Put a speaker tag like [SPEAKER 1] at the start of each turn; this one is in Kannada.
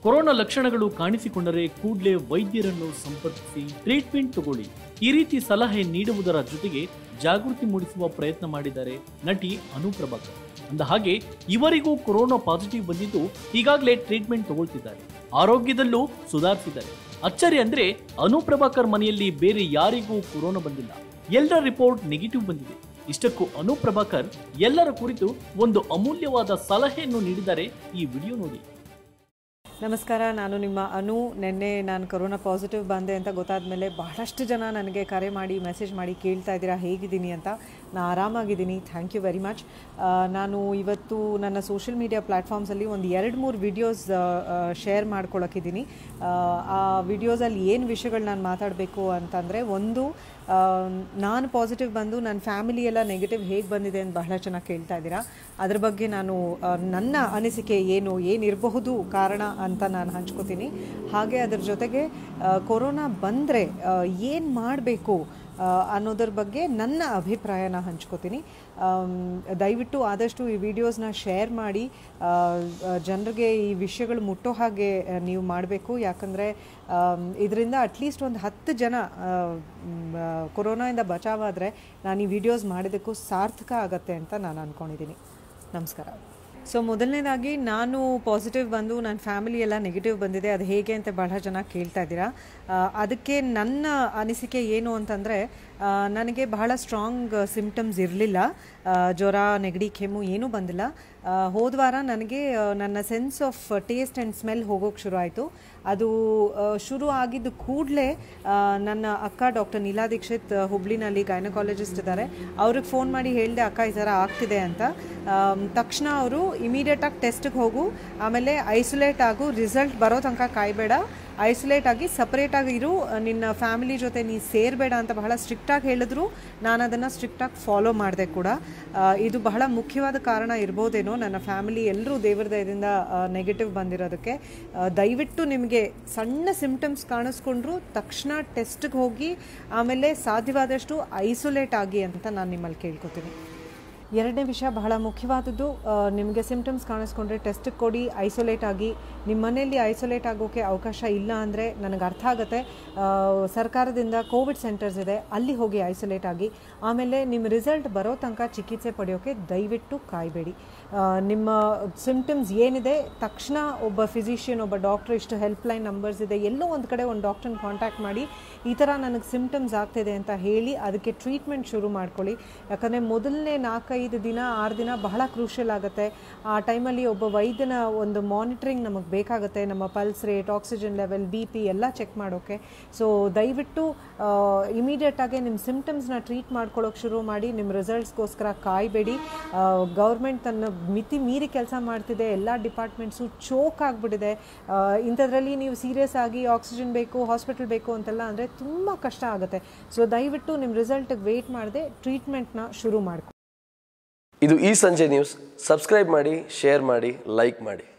[SPEAKER 1] ಕೊರೋನಾ ಲಕ್ಷಣಗಳು ಕಾಣಿಸಿಕೊಂಡರೆ ಕೂಡಲೇ ವೈದ್ಯರನ್ನು ಸಂಪರ್ಕಿಸಿ ಟ್ರೀಟ್ಮೆಂಟ್ ತಗೊಳ್ಳಿ ಈ ರೀತಿ ಸಲಹೆ ನೀಡುವುದರ ಜೊತೆಗೆ ಜಾಗೃತಿ ಮೂಡಿಸುವ ಪ್ರಯತ್ನ ಮಾಡಿದ್ದಾರೆ ನಟಿ ಅನು ಪ್ರಭಾಕರ್ ಅಂದ ಹಾಗೆ ಇವರಿಗೂ ಕೊರೋನಾ ಪಾಸಿಟಿವ್ ಬಂದಿದ್ದು ಈಗಾಗಲೇ ಟ್ರೀಟ್ಮೆಂಟ್ ತಗೊಳ್ತಿದ್ದಾರೆ ಆರೋಗ್ಯದಲ್ಲೂ ಸುಧಾರಿಸಿದ್ದಾರೆ ಅಚ್ಚರಿ ಅಂದ್ರೆ ಅನು ಪ್ರಭಾಕರ್ ಮನೆಯಲ್ಲಿ ಬೇರೆ ಯಾರಿಗೂ ಕೊರೋನಾ ಬಂದಿಲ್ಲ ಎಲ್ಲರ ರಿಪೋರ್ಟ್ ನೆಗೆಟಿವ್ ಬಂದಿದೆ ಇಷ್ಟಕ್ಕೂ ಅನು ಪ್ರಭಾಕರ್ ಎಲ್ಲರ ಕುರಿತು ಒಂದು ಅಮೂಲ್ಯವಾದ ಸಲಹೆಯನ್ನು ನೀಡಿದ್ದಾರೆ ಈ ವಿಡಿಯೋ ನೋಡಿ
[SPEAKER 2] ನಮಸ್ಕಾರ ನಾನು ನಿಮ್ಮ ಅನು ನಿನ್ನೆ ನಾನು ಕೊರೋನಾ ಪಾಸಿಟಿವ್ ಬಂದೆ ಅಂತ ಗೊತ್ತಾದ ಮೇಲೆ ಬಹಳಷ್ಟು ಜನ ನನಗೆ ಕರೆ ಮಾಡಿ ಮೆಸೇಜ್ ಮಾಡಿ ಕೇಳ್ತಾ ಇದ್ದೀರಾ ಹೇಗಿದ್ದೀನಿ ಅಂತ ನಾನು ಆರಾಮಾಗಿದ್ದೀನಿ ಥ್ಯಾಂಕ್ ಯು ವೆರಿ ಮಚ್ ನಾನು ಇವತ್ತು ನನ್ನ ಸೋಷಿಯಲ್ ಮೀಡಿಯಾ ಪ್ಲ್ಯಾಟ್ಫಾರ್ಮ್ಸಲ್ಲಿ ಒಂದು ಎರಡು ಮೂರು ವಿಡಿಯೋಸ್ ಶೇರ್ ಮಾಡ್ಕೊಳಕ್ಕಿದ್ದೀನಿ ಆ ವಿಡಿಯೋಸಲ್ಲಿ ಏನು ವಿಷಯಗಳು ನಾನು ಮಾತಾಡಬೇಕು ಅಂತಂದರೆ ಒಂದು ಆ, ನಾನು ಪಾಸಿಟಿವ್ ಬಂದು ನನ್ನ ಫ್ಯಾಮಿಲಿ ಎಲ್ಲ ನೆಗೆಟಿವ್ ಹೇಗೆ ಬಂದಿದೆ ಅಂತ ಬಹಳ ಚೆನ್ನಾಗಿ ಕೇಳ್ತಾ ಇದ್ದೀರಾ ಅದ್ರ ಬಗ್ಗೆ ನಾನು ಆ, ನನ್ನ ಅನಿಸಿಕೆ ಏನು ಏನಿರಬಹುದು ಕಾರಣ ಅಂತ ನಾನು ಹಂಚ್ಕೋತೀನಿ ಹಾಗೆ ಅದ್ರ ಜೊತೆಗೆ ಆ, ಕೊರೋನಾ ಬಂದರೆ ಏನು ಮಾಡಬೇಕು ಅನ್ನೋದ್ರ ಬಗ್ಗೆ ನನ್ನ ಅಭಿಪ್ರಾಯನ ಹಂಚ್ಕೋತೀನಿ ಆಮ್, ದಯವಿಟ್ಟು ಆದಷ್ಟು ಈ ವಿಡಿಯೋಸ್ನ ಶೇರ್ ಮಾಡಿ ಜನರಿಗೆ ಈ ವಿಷಯಗಳು ಮುಟ್ಟೋ ಹಾಗೆ ಆ, ನೀವು ಮಾಡಬೇಕು ಯಾಕಂದರೆ ಇದರಿಂದ ಅಟ್ಲೀಸ್ಟ್ ಒಂದು ಹತ್ತು ಜನ ಆ, ಮ್, ಆ, ಕೊರೋನಾಯಿಂದ ಬಚಾವಾದರೆ ನಾನು ಈ ವಿಡಿಯೋಸ್ ಮಾಡಿದ್ದಕ್ಕೂ ಸಾರ್ಥಕ ಆಗತ್ತೆ ಅಂತ ನಾನು ಅಂದ್ಕೊಂಡಿದ್ದೀನಿ ನಮಸ್ಕಾರ ಸೊ ಮೊದಲನೇದಾಗಿ ನಾನು ಪಾಸಿಟಿವ್ ಬಂದು ನನ್ನ ಫ್ಯಾಮಿಲಿ ಎಲ್ಲ ನೆಗೆಟಿವ್ ಬಂದಿದೆ ಅದು ಹೇಗೆ ಅಂತ ಬಹಳ ಜನ ಕೇಳ್ತಾ ಇದ್ದೀರಾ ಆ, ಅದಕ್ಕೆ ನನ್ನ ಅನಿಸಿಕೆ ಏನು ಅಂತಂದರೆ ನನಗೆ ಬಹಳ ಸ್ಟ್ರಾಂಗ್ ಸಿಮ್ಟಮ್ಸ್ ಇರಲಿಲ್ಲ ಜ್ವರ ನೆಗಡಿ ಕೆಮ್ಮು ಏನೂ ಬಂದಿಲ್ಲ ಆ, ಹೋದ ವಾರ ನನಗೆ ಆ, ನನ್ನ sense of taste and smell ಹೋಗೋಕ್ಕೆ ಶುರು ಆಯಿತು ಅದು ಆ, ಶುರು ಆಗಿದ್ದು ಕೂಡಲೇ ನನ್ನ ಅಕ್ಕ ಡಾಕ್ಟರ್ ನೀಲಾ ದೀಕ್ಷಿತ್ ಆ, ಹುಬ್ಳಿನಲ್ಲಿ ಗೈನಕಾಲಜಿಸ್ಟ್ ಇದ್ದಾರೆ ಅವ್ರಿಗೆ ಫೋನ್ ಮಾಡಿ ಹೇಳಿದೆ ಅಕ್ಕ ಈ ಥರ ಆಗ್ತಿದೆ ಅಂತ ಆಮ್, ತಕ್ಷಣ ಅವರು ಇಮಿಡಿಯೇಟಾಗಿ ಟೆಸ್ಟಿಗೆ ಹೋಗು ಆಮೇಲೆ ಐಸೋಲೇಟ್ ಆಗು ರಿಸಲ್ಟ್ ಬರೋ ತನಕ ಕಾಯಬೇಡ ಐಸೋಲೇಟ್ ಆಗಿ ಸಪ್ರೇಟಾಗಿ ಇರು ನಿನ್ನ ಫ್ಯಾಮಿಲಿ ಜೊತೆ ನೀ ಸೇರಬೇಡ ಅಂತ ಬಹಳ ಸ್ಟ್ರಿಕ್ಟಾಗಿ ಹೇಳಿದ್ರು ನಾನು ಅದನ್ನು ಸ್ಟ್ರಿಕ್ಟಾಗಿ ಫಾಲೋ ಮಾಡಿದೆ ಕೂಡ ಆ, ಇದು ಬಹಳ ಮುಖ್ಯವಾದ ಕಾರಣ ಇರ್ಬೋದೇನೋ ನನ್ನ ಫ್ಯಾಮಿಲಿ ಎಲ್ಲರೂ ದೇವರ ದಯದಿಂದ ನೆಗೆಟಿವ್ ಬಂದಿರೋದಕ್ಕೆ ಆ, ದಯವಿಟ್ಟು ನಿಮಗೆ ಸಣ್ಣ ಸಿಮ್ಟಮ್ಸ್ ಕಾಣಿಸ್ಕೊಂಡ್ರು ತಕ್ಷಣ ಟೆಸ್ಟ್ಗೆ ಹೋಗಿ ಆಮೇಲೆ ಸಾಧ್ಯವಾದಷ್ಟು ಐಸೋಲೇಟ್ ಆಗಿ ಅಂತ ನಾನು ನಿಮ್ಮಲ್ಲಿ ಕೇಳ್ಕೊತೀನಿ ಎರಡನೇ ವಿಷಯ ಬಹಳ ಮುಖ್ಯವಾದದ್ದು ಆ, ನಿಮಗೆ ಸಿಮ್ಟಮ್ಸ್ ಕಾಣಿಸ್ಕೊಂಡ್ರೆ ಟೆಸ್ಟಿಗೆ ಕೊಡಿ ಐಸೋಲೇಟ್ ಆಗಿ ನಿಮ್ಮ ಮನೆಯಲ್ಲಿ ಐಸೋಲೇಟ್ ಆಗೋಕ್ಕೆ ಅವಕಾಶ ಇಲ್ಲ ಅಂದರೆ ನನಗೆ ಅರ್ಥ ಆಗುತ್ತೆ ಆ, ಸರ್ಕಾರದಿಂದ ಕೋವಿಡ್ ಸೆಂಟರ್ಸ್ ಇದೆ ಅಲ್ಲಿ ಹೋಗಿ ಐಸೋಲೇಟ್ ಆಗಿ ಆಮೇಲೆ ನಿಮ್ಮ ರಿಸಲ್ಟ್ ಬರೋ ತನಕ ಚಿಕಿತ್ಸೆ ಪಡೆಯೋಕ್ಕೆ ದಯವಿಟ್ಟು ಕಾಯಬೇಡಿ ಆ, ನಿಮ್ಮ ಸಿಮ್ಟಮ್ಸ್ ಏನಿದೆ ತಕ್ಷಣ ಒಬ್ಬ ಫಿಸಿಷಿಯನ್ ಒಬ್ಬ ಡಾಕ್ಟ್ರ್ ಇಷ್ಟು ಹೆಲ್ಪ್ಲೈನ್ ನಂಬರ್ಸ್ ಇದೆ ಎಲ್ಲೋ ಒಂದು ಕಡೆ ಒಂದು ಡಾಕ್ಟ್ರನ್ನ ಕಾಂಟ್ಯಾಕ್ಟ್ ಮಾಡಿ ಈ ಥರ ನನಗೆ ಸಿಮ್ಟಮ್ಸ್ ಆಗ್ತಿದೆ ಅಂತ ಹೇಳಿ ಅದಕ್ಕೆ ಟ್ರೀಟ್ಮೆಂಟ್ ಶುರು ಮಾಡ್ಕೊಳ್ಳಿ ಯಾಕಂದರೆ ಮೊದಲನೇ ನಾಲ್ಕೈದು ದಿನ ಆರು ದಿನ ಬಹಳ ಕ್ರೂಷಿಯಲ್ ಆಗುತ್ತೆ ಆ ಟೈಮಲ್ಲಿ ಒಬ್ಬ ವೈದ್ಯನ ಒಂದು ಮಾನಿಟ್ರಿಂಗ್ ನಮಗೆ ಬೇಕಾಗುತ್ತೆ ನಮ್ಮ pulse rate oxygen level B P ಎಲ್ಲ ಚೆಕ್ ಮಾಡೋಕ್ಕೆ ಸೊ ದಯವಿಟ್ಟು ಇಮಿಡಿಯೇಟಾಗಿ ನಿಮ್ಮ ಸಿಮ್ಟಮ್ಸ್ನ ಟ್ರೀಟ್ ಮಾಡ್ಕೊಳ್ಳೋಕೆ ಶುರು ಮಾಡಿ ನಿಮ್ಮ ರಿಸಲ್ಟ್ಸ್ಗೋಸ್ಕರ ಕಾಯಬೇಡಿ ಗೌರ್ಮೆಂಟ್ ತನ್ನ ಮಿತಿ ಮೀರಿ ಕೆಲಸ ಮಾಡ್ತಿದೆ ಎಲ್ಲ ಡಿಪಾರ್ಟ್ಮೆಂಟ್ಸು ಚೋಕ್ ಆಗಿಬಿಟ್ಟಿದೆ ಇಂಥದ್ರಲ್ಲಿ ನೀವು ಸೀರಿಯಸ್ ಆಗಿ ಆಕ್ಸಿಜನ್ ಬೇಕು ಹಾಸ್ಪಿಟಲ್ ಬೇಕು ಅಂತೆಲ್ಲ ಅಂದರೆ ತುಂಬ ಕಷ್ಟ ಆಗುತ್ತೆ ಸೊ ದಯವಿಟ್ಟು ನಿಮ್ಮ ರಿಸಲ್ಟಿಗೆ ವೆಯ್ಟ್ ಮಾಡದೆ ಟ್ರೀಟ್ಮೆಂಟ್ನ ಶುರು ಮಾಡ್ಕೊ
[SPEAKER 3] ಇದು ಈ ಸಂಜೆ ನ್ಯೂಸ್ ಸಬ್ಸ್ಕ್ರೈಬ್ ಮಾಡಿ ಶೇರ್ ಮಾಡಿ ಲೈಕ್ ಮಾಡಿ